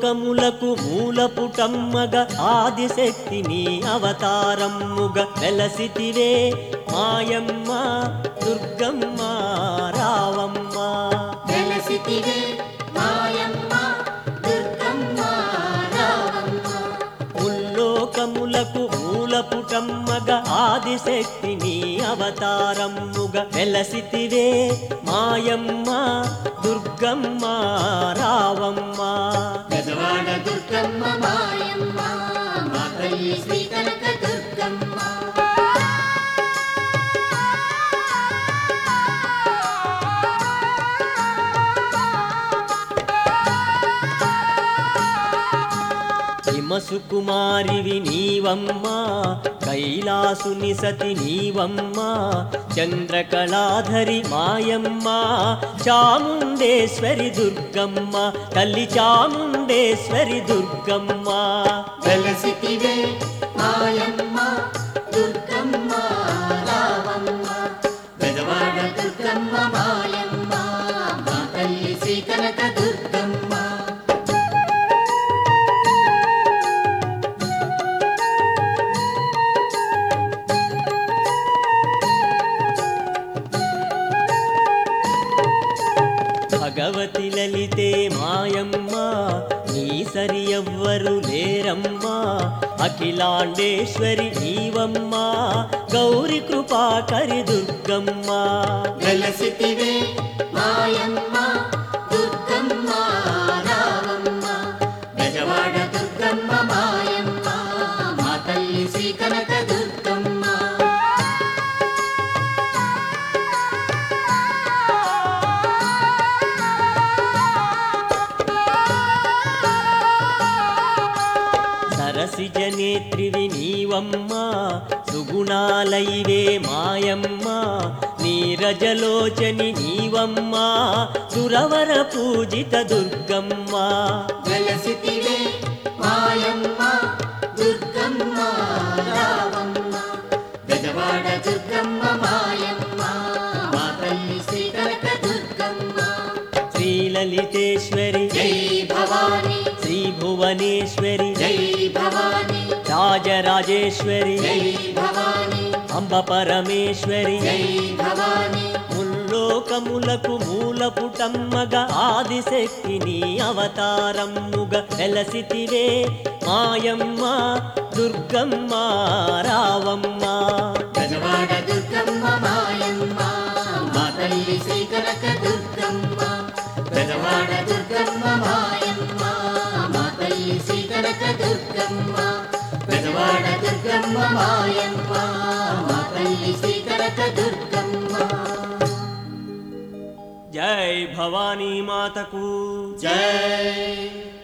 ముల్లోకములకు మూలపుటమ్మగ ఆదిశక్తి నీ అవతారమ్ముగ వెలసితివే మాయమ్మ దుర్గమ్మ రావమ్మ వెలసితివే మాయమ్మ దుర్గమ్మ రావమ్మ ముల్లోకములకు మూలపుటమ్మగ ఆదిశక్తి నీ అవతారమ్ముగ వెలసితివే మాయమ్మ దుర్గమ్మ రావమ్మ బెజవాడ దుర్గమ్మ మాయమ్మ మా తల్లి శ్రీ కనక దుర్గమ్మ హిమసు కుమారివి నీవమ్మ కైలాసుని సతి నీవమ్మ చంద్రకళాధరి మాయమ్మ చాముండేశ్వరి దుర్గమ్మ తల్లి చాముండేశ్వరి దుర్గమ్మ వెలసితివే మాయమ్మ దుర్గమ్మ రావమ్మ బెజవాడ దుర్గమ్మ మాయమ్మ మా తల్లి శ్రీ కనక దుర్గమ్మ భగవతి లలితే మాయమ్మ నీ సరి ఎవ్వరు లేరమ్మా అఖిలాండేశ్వరి నీవమ్మ గౌరి కృపాకరి దుర్గమ్మ వెలసితివే మాయమ్మ దుర్గమ్మ రావమ్మ బెజవాడ దుర్గమ్మ మాయమ్మ మా తల్లి శ్రీ కనక దుర్గమ్మ సరసిజ నేత్రివి నీవమ్మ సుగుణాలైవే మాయమ్మ నీరజలోచని నీవమ్మ సురవర పూజిత దుర్గమ్మ వెలసితివే మాయమ్మ దుర్గమ్మ రావమ్మ బెజవాడ దుర్గమ్మ మాయమ్మ మా తల్లి శ్రీ కనక దుర్గమ్మ శ్రీలలితేశ్వరి జై భవాని శ్రీ భువనేశ్వరి జై భవాని రాజరాజేశ్వరి జై భవాని అంబ పరమేశ్వరి జై భవాని ముల్లోకములకు మూలపుటమ్మగ ఆదిశక్తి నీ అవతారమ్ముగ వెలసితివే మాయమ్మ దుర్గమ్మ రావమ్మ బెజవాడ దుర్గమ్మ మాయమ్మ మా తల్లి శ్రీ కనక దుర్గమ్మ బెజవాడ దుర్గమ్మ మాయమ్మ మా తల్లి శ్రీ కనక దుర్గమ్మ బెజవాడ దుర్గమ్మ మాయమ్మ మా తల్లి శ్రీ కనక దుర్గమ్మ జై భవానీ మాతకు జై